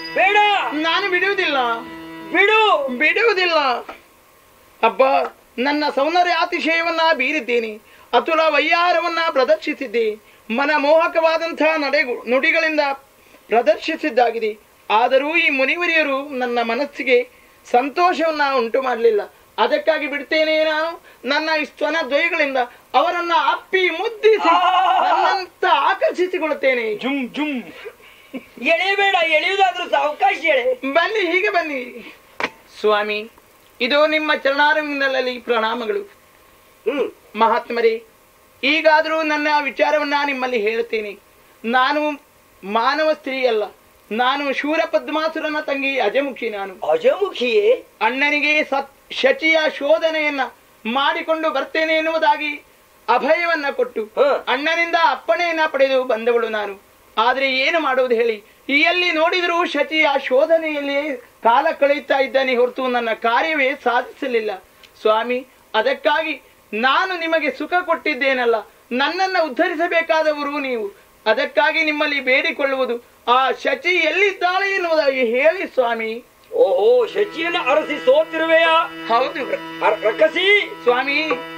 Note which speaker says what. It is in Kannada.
Speaker 1: ಬೇಡ
Speaker 2: ನಾನು ಬಿಡುವುದಿಲ್ಲ
Speaker 1: ಬಿಡು
Speaker 2: ಬಿಡುವುದಿಲ್ಲ ಅಬ್ಬ ನನ್ನ ಸೌಂದರ್ಯಾತಿಶಯವನ್ನ ಬೀರಿದ್ದೀನಿ ಅತುಲ ವಯ್ಯಾರವನ್ನ ಪ್ರದರ್ಶಿಸಿದ್ದೆ ಮನ ಮೋಹಕವಾದಂತಹ ನಡೆಗು ನುಡಿಗಳಿಂದ ಪ್ರದರ್ಶಿಸಿದ್ದಾಗಿದೆ ಆದರೂ ಈ ಮುನಿವರಿಯರು ನನ್ನ ಮನಸ್ಸಿಗೆ ಸಂತೋಷವನ್ನ ಉಂಟು ಮಾಡಲಿಲ್ಲ ಅದಕ್ಕಾಗಿ ಬಿಡ್ತೇನೆ ನಾನು ನನ್ನ ಈ ಸ್ತನ ದ್ವಯಗಳಿಂದ ಅವರನ್ನ ಅಪ್ಪಿ ಮುದ್ದಿಸಿ ನನ್ನಂತ ಆಕರ್ಷಿಸಿಕೊಳ್ಳುತ್ತೇನೆ
Speaker 1: ಜುಮ್ ಜುಮ್ ಎಳೆಯಬೇಡ ಎಳೆಯುವುದಾದ್ರೂ ಸಹ ಅವಕಾಶ ಎಳೆ
Speaker 2: ಬನ್ನಿ ಹೀಗೆ ಬನ್ನಿ ಸ್ವಾಮಿ ಇದು ನಿಮ್ಮ ಚರಣಾರವಿಂದಲಲ್ಲಿ ಪ್ರಣಾಮಗಳು
Speaker 1: ಹ್ಮ್
Speaker 2: ಮಹಾತ್ಮರೇ ಈಗಾದರೂ ನನ್ನ ವಿಚಾರವನ್ನ ನಿಮ್ಮಲ್ಲಿ ಹೇಳ್ತೇನೆ ನಾನು ಮಾನವ ಸ್ತ್ರೀ ಅಲ್ಲ ನಾನು ಶೂರ ಪದ್ಮಾಸುರನ ತಂಗಿ ಅಜಮುಖಿ ನಾನು
Speaker 1: ಅಜಮುಖಿಯೇ
Speaker 2: ಅಣ್ಣನಿಗೆ ಸತ್ ಶಚಿಯ ಶೋಧನೆಯನ್ನ ಮಾಡಿಕೊಂಡು ಬರ್ತೇನೆ ಎನ್ನುವುದಾಗಿ ಅಭಯವನ್ನ ಕೊಟ್ಟು
Speaker 1: ಹ.
Speaker 2: ಅಣ್ಣನಿಂದ ಅಪ್ಪಣೆಯನ್ನ ಪಡೆದು ಬಂದವಳು ನಾನು ಆದ್ರೆ ಏನು ಮಾಡುವುದು ಹೇಳಿ ಈ ಎಲ್ಲಿ ನೋಡಿದರೂ ಶಚಿಯ ಶೋಧನೆಯಲ್ಲಿ ಕಾಲ ಕಳೆಯುತ್ತಾ ಇದ್ದಾನೆ ಹೊರತು ನನ್ನ ಕಾರ್ಯವೇ ಸಾಧಿಸಲಿಲ್ಲ ಸ್ವಾಮಿ ಅದಕ್ಕಾಗಿ ನಾನು ನಿಮಗೆ ಸುಖ ಕೊಟ್ಟಿದ್ದೇನಲ್ಲ ನನ್ನನ್ನ ಉದ್ಧರಿಸಬೇಕಾದವರು ನೀವು ಅದಕ್ಕಾಗಿ ನಿಮ್ಮಲ್ಲಿ ಬೇಡಿಕೊಳ್ಳುವುದು ಆ ಶಚಿ ಎಲ್ಲಿದ್ದಾಳೆ ಎನ್ನುವುದಾಗಿ ಹೇಳಿ ಸ್ವಾಮಿ
Speaker 1: ಓಹೋ ಶಚಿಯನ್ನು ಅರಸಿ ಸೋತಿರುವೆಯಾ
Speaker 2: ಹೌದು
Speaker 1: ಅರ- ರಕ್ಕಸಿ
Speaker 2: ಸ್ವಾಮಿ